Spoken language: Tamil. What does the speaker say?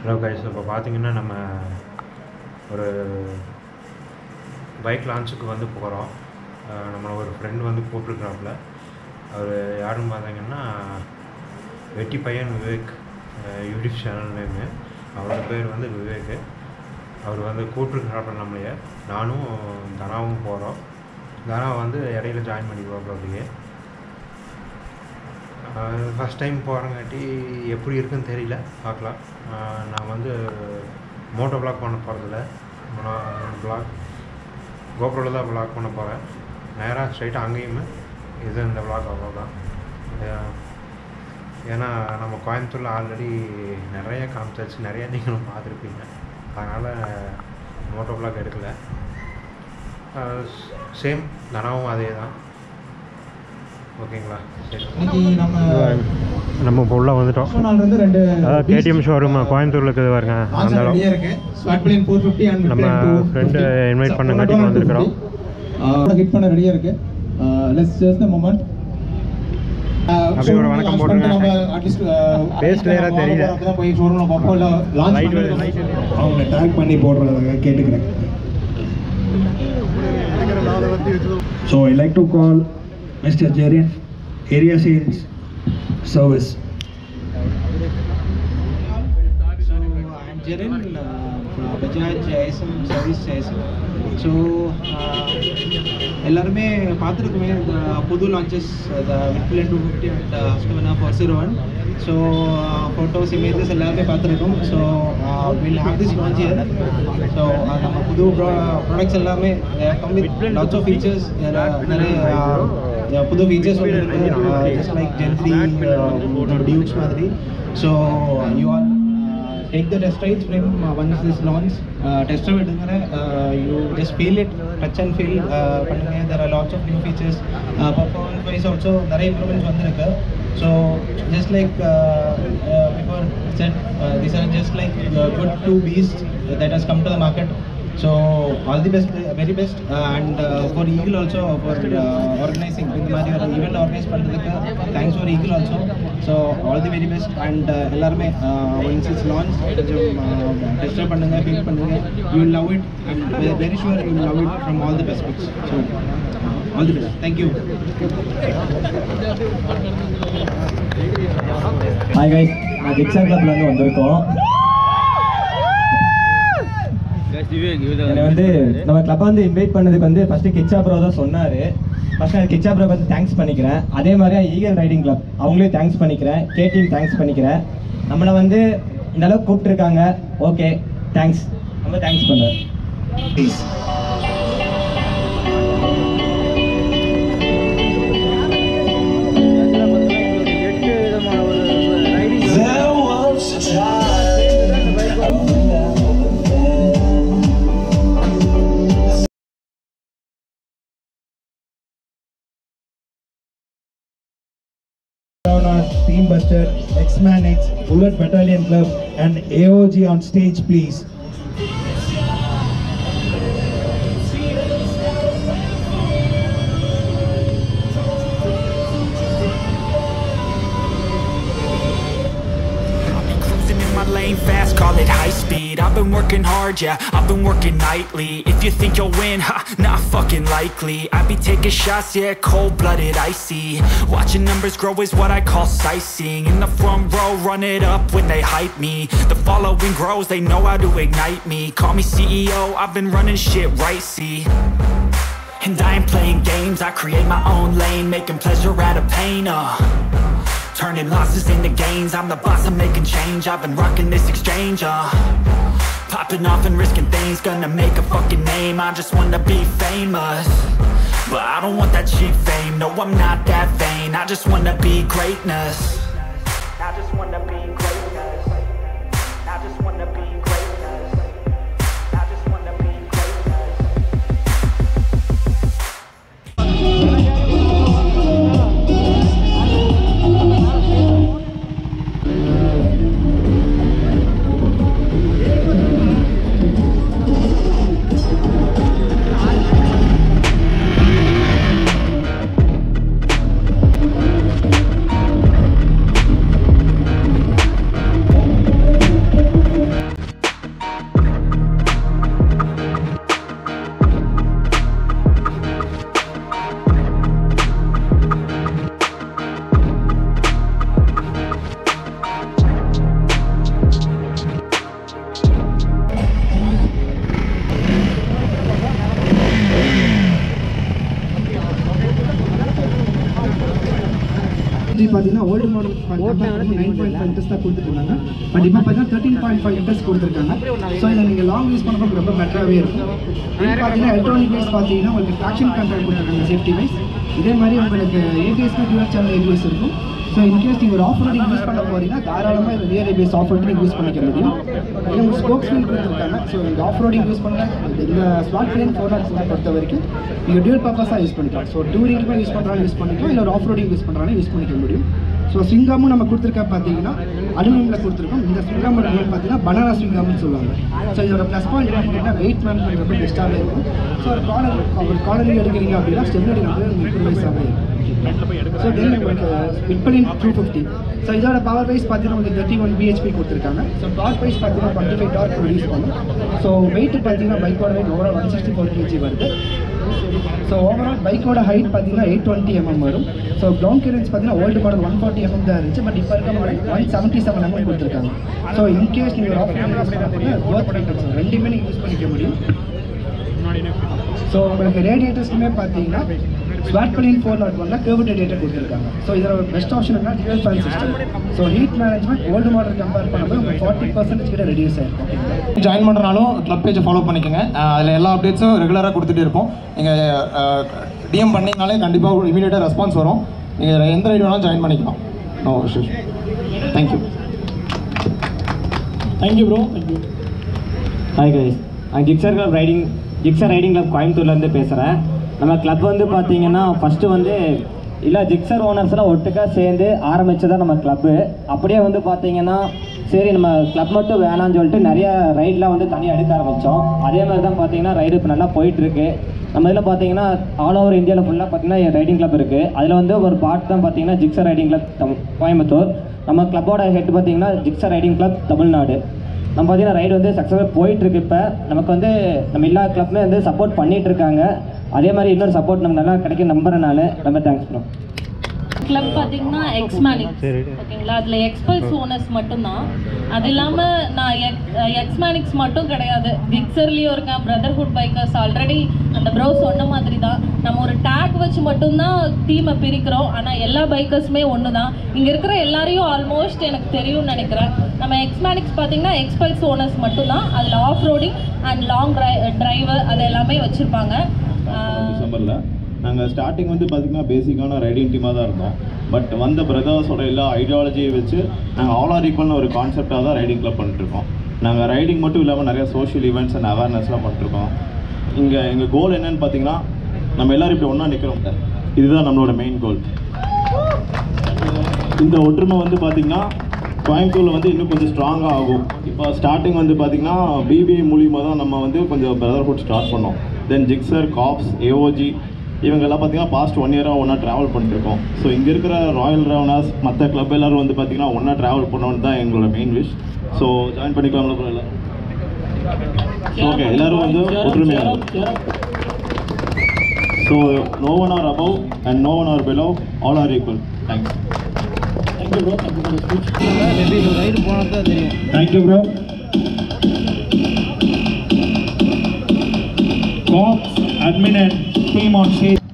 ஹலோ கைஸ் இப்போ பார்த்தீங்கன்னா நம்ம ஒரு பைக் லான்ச்சுக்கு வந்து போகிறோம் நம்மளை ஒரு ஃப்ரெண்டு வந்து கூப்பிட்ருக்குறாப்புல அவர் யாருன்னு பார்த்தீங்கன்னா வெட்டி பையன் விவேக் யூடியூப் சேனல் நேமு அவரோட பேர் வந்து விவேக் அவர் வந்து கூப்பிட்ருக்குறாப்புல நம்மளைய நானும் தனாவும் போகிறோம் தனா வந்து இடையில ஜாயின் பண்ணிக்குவாப்புல அப்படியே ஃபஸ்ட் டைம் போகிறங்காட்டி எப்படி இருக்குன்னு தெரியல பார்க்கலாம் ஆஹ் நான் வந்து மோட்டோ vlog பண்ண போகிறதில்ல நான் vlog கோப்ரோவில் தான் vlog பண்ண போகிறேன் நேராக ஸ்ட்ரைட்டாக அங்கேயுமே இது இந்த vlog அவ்வளோதான் ஆஹ் ஏன்னா நம்ம கோயம்புத்தூரில் ஆல்ரெடி நிறைய காமிச்சாச்சு நிறைய நீங்களும் பார்த்துருப்பீங்க அதனால் மோட்டோ vlog எடுக்கல சேம் தனாவும் அதே தான் ஓகேங்களா சரி இன்னைக்கு நம்ம நம்ம இப்போ உள்ளே வந்துட்டோம் ஃபர்ஸ்ட் நாள் வந்து ரெண்டு அதாவது கேடிஎம் ஷோரூம் கோயம்புத்தூரில் இருக்குது பாருங்க அந்த அளவு ரெடியா இருக்கு ஸ்வாட் பிளேன் 450 அண்ட் நம்ம friend invite பண்ணங்காட்டி வந்திருக்கிறோம். ஹிட் பண்ண ரெடியா இருக்கு லெட்ஸ் ஜஸ்ட் தி மொமெண்ட் அப்படியே ஒரு வணக்கம் போட்டுருங்க. நம்ம அட்லீஸ்ட் Face clear ஆ தெரியல. அப்பதான் போய் ஷோரூம்ல பாப்போம் இல்ல லான்ச் Light பண்ணி light அவங்க டாக் பண்ணி போடுறத கேட்டுக்கிறேன் So I like to call Mr. Jarian, Area Sales Service. So I'm Jaren uh, from Bajaj ISM Service ISM. So எல்லாருமே பார்த்துருக்குமே இந்த புது launches Vitpilen two fifty and Husqvarna four zero one so photos images எல்லாருமே பார்த்துருக்கோம் so will have this launch year so நம்ம புது ப்ராடக்ட்ஸ் எல்லாமே come with lots of features நிறைய uh, புது ஃபீச்சர்ஸ் வந்து just like Gen three Dukes மாதிரி so you all take the test rides from uh, once this launch uh, test drive எடுங்கிற uh, you just feel it touch and feel uh, பண்ணுங்க there are lots of new features uh, performance wise also நிறைய improvements வந்திருக்கு so just like uh, uh, before said uh, these are just like uh, good two beasts that has come to the market so all the best very best uh, and uh, for eagle also for uh, organizing இந்த மாதிரி ஒரு event organize பண்றதுக்கு thanks for eagle also so all the very best and uh, எல்லாருமே uh, once it's launched கொஞ்சம் டெஸ்ட் பண்ணுங்க ஃபீல் பண்ணுங்க you will love it and ve- very sure you will love it from all the best bits so all the best thank you hi guys நான் திக்ஷா கிளப்லேருந்து வந்திருக்கோம் என்னை வந்து நம்ம கிளப்பை வந்து இன்வைட் பண்ணதுக்கு வந்து ஃபஸ்ட்டு கிச்சா ப்ரோ தான் சொன்னார் ஃபஸ்ட்டு நான் கிச்சா ப்ரோ வந்து தேங்க்ஸ் பண்ணிக்கிறேன் அதே மாதிரி ஈகல் ரைடிங் கிளப் அவங்களையும் தேங்க்ஸ் பண்ணிக்கிறேன் கேடிஎம் தேங்க்ஸ் பண்ணிக்கிறேன் நம்மளை வந்து இந்த அளவுக்கு கூப்பிட்ருக்காங்க ஓகே தேங்க்ஸ் ரொம்ப தேங்க்ஸ் பண்ணுறேன் please Team Buster, X-Man X, Bullet Battalion Club, and AOG on stage, please. Cruising in my lane fast, call it high speed I've been working hard, yeah, I've been working nightly If you think you'll win, ha, not fucking likely I be taking shots, yeah, cold-blooded, icy Watching numbers grow is what I call sightseeing In the front row, run it up when they hype me The following grows, they know how to ignite me Call me CEO, I've been running shit right, see And I ain't playing games, I create my own lane Making pleasure out of pain, uh Turning losses into gains I'm the boss, I'm making change I've been rocking this exchange, uh Popping off and risking things Gonna make a fucking name I just wanna be famous But I don't want that cheap fame No, I'm not that vain I just wanna be greatness I just wanna be greatness I just wanna be greatness I just wanna be greatness Thank பார்த்தீங்கன்னா old model nine point five interest தான் கொடுத்துருக்காங்க பட் இப்போ பார்த்தீங்கன்னா தேர்ட்டின் பாயிண்ட் ஃபைவ் இன்ட்ரெஸ்ட் கொடுத்துருக்காங்க ஸோ இதை நீங்கள் லாங் யூஸ் பண்ணுறதுக்கு ரொம்ப பெட்டராகவே இருக்கும் இது பார்த்தீங்கன்னா எலக்ட்ரானிக் வைஸ் பார்த்தீங்கன்னா உங்களுக்கு ட்ராக்ஷன் கண்ட்ரோல் கொடுத்துருக்காங்க சேஃப்டி வைஸ் இதே மாதிரி உங்களுக்கு ஏபிஎஸ்க்கு டியூர் சேனல் ஏபிஎஸ் இருக்கும் ஸோ இன்கேஸ் நீங்கள் ஒரு ஆஃப் ரோடிங் யூஸ் பண்ண போறீங்கன்னா தாராளமாக இது rear ABS off roading use பண்ணிக்க முடியும் இது உங்களுக்கு ஸ்போக்ஸ் வீல் கொடுத்துருக்காங்க ஸோ இந்த ஆஃப் ரோடிங் யூஸ் பண்ண இந்த ஸ்மார்ட் பிளேன் ஃபோர் நாட் பொறுத்த வரைக்கும் நீங்கள் டியூல் பர்பஸாக யூஸ் பண்ணிக்கலாம் ஸோ டூரிங்க்குமே யூஸ் பண்ணுறாங்க யூஸ் பண்ணிக்கலாம் இல்லை ஒரு ஆஃப் ரோடிங் யூஸ் பண்ணுறாங்க யூஸ் பண்ணிக்க முடியும் ஸோ ஸ்விங்காமும் நம்ம கொடுத்துருக்க பார்த்தீங்கன்னா அலுமினியமில் கொடுத்துருக்கோம் இந்த ஸ்விங்காமோட நேம் பார்த்தீங்கன்னா பனானா ஸ்விங்காம்னு சொல்லுவாங்க ஸோ இதோட ப்ளஸ் பாயிண்ட் என்னன்னா வெயிட் மேனேஜ்மெண்ட் ரொம்ப பெஸ்ட்டாகவே இருக்கும் ஸோ ஒரு கார்னர் ஒரு கார்னரி எடுக்கிறீங்க அப்படின்னா ஸ்டெபிலிட்டி வந்து முப்பது வயசாகவே இருக்கும் ஸோ தென் உங்களுக்கு விட்பலின் டூ ஃபிஃப்டி ஸோ இதோட பவர் வைஸ் பார்த்தீங்கன்னா உங்களுக்கு தேர்ட்டி ஒன் பிஹெச்பி கொடுத்துருக்காங்க ஸோ டார்க் வைஸ் பார்த்தீங்கன்னா டுவெண்ட்டி ஃபைவ் டார்க் ரிலீஸ் பண்ணும் ஸோ வெயிட் பார்த்தீங்கன்னா பைக்கோட weight overall one sixty four KG வருது ஸோ ஓவரால் பைக்கோட ஹைட் பார்த்தீங்கன்னா எயிட் டுவெண்ட்டி எம்எம் வரும் ஸோ கிரவுண்ட் கிளியரன்ஸ் பார்த்தீங்கன்னா old model one forty MM தான் இருந்துச்சு பட் இப்போ இருக்க model one seventy seven MM கொடுத்துருக்காங்க ஸோ இன்கேஸ் நீங்கள் ஆஃப் யூஸ் பண்ண போத் வெஹிக்கல்ஸ் ரெண்டுமே நீங்கள் யூஸ் பண்ணிக்க முடியும் ஸோ உங்களுக்கு ரேடியேட்டர்ஸ்க்குமே பார்த்தீங்கன்னா ஸ்வாட்பலின் ஃபோர் நாட் ஒன்ல கேர்வ் ரேடியேட்டர் கொடுத்துருக்காங்க ஸோ இதோட பெஸ்ட் ஆப்ஷன் என்ன dual fan system so heat management old model compare பண்ணும்போது உங்களுக்கு ஃபார்ட்டி பர்சன்டேஜ் கிட்ட ரெடியூஸ் ஆயிருக்கும் ஓகேங்களா ஜாயின் பண்ணுறனாலும் கிளப் பேஜை ஃபாலோ பண்ணிக்கோங்க அதில் எல்லா அப்டேட்ஸும் ரெகுலராக கொடுத்துட்டே இருப்போம் நீங்கள் டிஎம் பண்ணிங்கனாலே கண்டிப்பாக இமீடியட்டாக ரெஸ்பான்ஸ் வரும் நீங்கள் எந்த ரைடு வேணாலும் ஜாயின் பண்ணிக்கலாம் no issues thank you thank you bro thank you hi guys நான் Gixxer club riding Gixxer riding club கோயம்புத்தூர்லேருந்து பேசுகிறேன் நம்ம கிளப் வந்து பார்த்தீங்கன்னா ஃபஸ்ட்டு வந்து இல்லை ஜிக்ஸர் ஓனர்ஸ்லாம் ஒட்டுக்காக சேர்ந்து ஆரம்பிச்சதான் நம்ம கிளப்பு அப்படியே வந்து பார்த்தீங்கன்னா சரி நம்ம கிளப் மட்டும் வேணாம்னு சொல்லிட்டு நிறைய ரைட்லாம் வந்து தனியாக எடுக்க ஆரம்பித்தோம் அதே மாதிரி தான் பார்த்தீங்கன்னா ரைடு இப்போ நல்லா போயிட்டுருக்கு நம்ம இதில் பார்த்தீங்கன்னா ஆல் ஓவர் இந்தியாவில் ஃபுல்லாக பார்த்தீங்கன்னா ரைடிங் கிளப் இருக்குது அதில் வந்து ஒரு பார்ட் தான் பார்த்தீங்கன்னா ஜிக்ஸர் ரைடிங் கிளப் தம் கோயம்புத்தூர் நம்ம கிளப்போட ஹெட் பார்த்தீங்கன்னா ஜிக்ஸர் ரைடிங் கிளப் தமிழ்நாடு நம்ம பார்த்தீங்கன்னா ரைடு வந்து சக்ஸஸாக போயிட்டுருக்கு இப்போ நமக்கு வந்து நம்ம எல்லா கிளப்புமே வந்து சப்போர்ட் பண்ணிட்டு இருக்காங்க அதே மாதிரி இன்னொரு சப்போர்ட் நமக்கு நல்லா கிடைக்கும் நம்புறேன் நான் ரொம்ப தேங்க்ஸ் ப்ரோ கிளப் பார்த்தீங்கன்னா எக்ஸ்மேனிக்ஸ் ஓகேங்களா அதில் எக்ஸ்பல்ஸ் ஓனர்ஸ் மட்டும்தான் அது இல்லாமல் நான் எக்ஸ்மேனிக்ஸ் மட்டும் கிடையாது கிக்ஸர்லேயும் இருக்கேன் பிரதர்ஹுட் பைக்கர்ஸ் ஆல்ரெடி அந்த ப்ரோ சொன்ன மாதிரி தான் நம்ம ஒரு டேக் வச்சு மட்டும்தான் டீமை பிரிக்கிறோம் ஆனால் எல்லா பைக்கர்ஸுமே ஒன்று தான் இங்கே இருக்கிற எல்லாரையும் ஆல்மோஸ்ட் எனக்கு தெரியும்னு நினைக்கிறேன் நம்ம எக்ஸ்மேனிக்ஸ் பார்த்தீங்கன்னா எக்ஸ்பல்ஸ் ஓனர்ஸ் மட்டும்தான் அதில் off roading and long drive driver அது எல்லாமே வச்சுருப்பாங்க டிசம்பரில் நாங்கள் ஸ்டார்டிங் வந்து பார்த்திங்கன்னா பேசிக்கான ரைடிங் டீமாக தான் இருந்தோம் பட் வந்த பிரதர்ஸோட எல்லா ஐடியாலஜியை வச்சு நாங்கள் ஆல் ஆர் ஈக்குவல்னு ஒரு கான்செப்டாக தான் ரைடிங் கிளப் பண்ணிட்டுருக்கோம் நாங்கள் ரைடிங் மட்டும் இல்லாமல் நிறைய சோஷியல் ஈவெண்ட்ஸ் அண்ட் அவேர்னஸ்லாம் பண்ணிட்டுருக்கோம் இங்கே எங்கள் கோல் என்னன்னு பார்த்தீங்கன்னா நம்ம எல்லோரும் இப்படி ஒன்றா நிற்கிறோம் இதுதான் நம்மளோட மெயின் கோல் இந்த ஒற்றுமை வந்து பார்த்திங்கன்னா கோயம்புத்தூரில் வந்து இன்னும் கொஞ்சம் ஸ்ட்ராங்காக ஆகும் இப்போ ஸ்டார்டிங் வந்து பார்த்திங்கன்னா பிபிஐ மூலியமாக தான் நம்ம வந்து கொஞ்சம் பிரதர்ஹுட் ஸ்டார்ட் பண்ணோம் தென் ஜிக்ஸர் காப்ஸ் ஏஓஜி இவங்கெல்லாம் பார்த்தீங்கன்னா பாஸ்ட் ஒன் இயராக ஒன்றா ட்ராவல் பண்ணிட்டுருக்கோம் ஸோ இங்கே இருக்கிற ராயல் ரவனாஸ் மற்ற கிளப் எல்லோரும் வந்து பார்த்திங்கன்னா ஒன்றா ட்ராவல் பண்ணணும்னு தான் எங்களோட மெயின் விஷ் ஸோ ஜாயின் பண்ணிக்கலாம்ல ப்ரோ எல்லாம் ஓகே எல்லோரும் வந்து ஒற்றுமையாக so no one or above and no one or below all are equal thanks thank you bro thank you ride போனால் தான் தெரியும் thank you bro Cops, admin and team on stage.